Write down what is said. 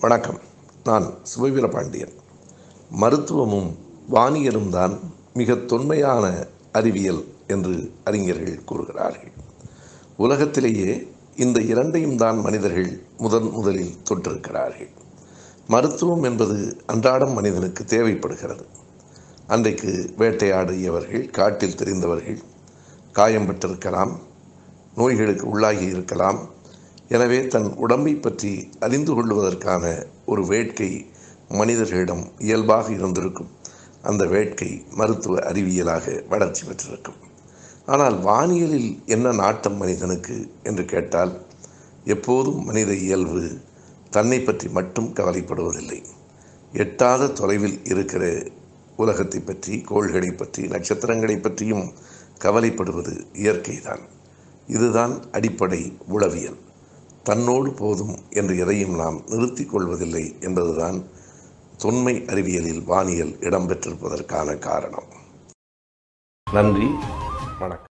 வணக்கம் நான் சுபவீரபாண்டியன் மருத்துவமும் வானியலும் தான் மிக தொன்மையான அறிவியல் என்று அறிஞர்கள் கூறுகிறார்கள் உலகத்திலேயே இந்த இரண்டையும் தான் மனிதர்கள் முதன் முதலில் தொற்றிருக்கிறார்கள் மருத்துவம் என்பது அன்றாடம் மனிதனுக்கு தேவைப்படுகிறது அன்றைக்கு வேட்டையாடியவர்கள் காட்டில் தெரிந்தவர்கள் காயம்பட்டிருக்கலாம் நோய்களுக்கு உள்ளாகி இருக்கலாம் எனவே தன் உடம்பை பற்றி அறிந்து கொள்வதற்கான ஒரு வேட்கை மனிதர்களிடம் இயல்பாக இருந்திருக்கும் அந்த வேட்கை மருத்துவ அறிவியலாக வளர்ச்சி பெற்றிருக்கும் ஆனால் வானியலில் என்ன நாட்டம் மனிதனுக்கு என்று கேட்டால் எப்போதும் மனித இயல்பு தன்னை பற்றி மட்டும் கவலைப்படுவதில்லை எட்டாத தொலைவில் இருக்கிற உலகத்தை பற்றி கோள்களை பற்றி நட்சத்திரங்களை பற்றியும் கவலைப்படுவது இயற்கைதான் இதுதான் அடிப்படை உளவியல் தன்னோடு போதும் என்று எதையும் நாம் நிறுத்திக் கொள்வதில்லை என்பதுதான் தொன்மை அறிவியலில் வானியல் இடம்பெற்றிருப்பதற்கான காரணம் நன்றி வணக்கம்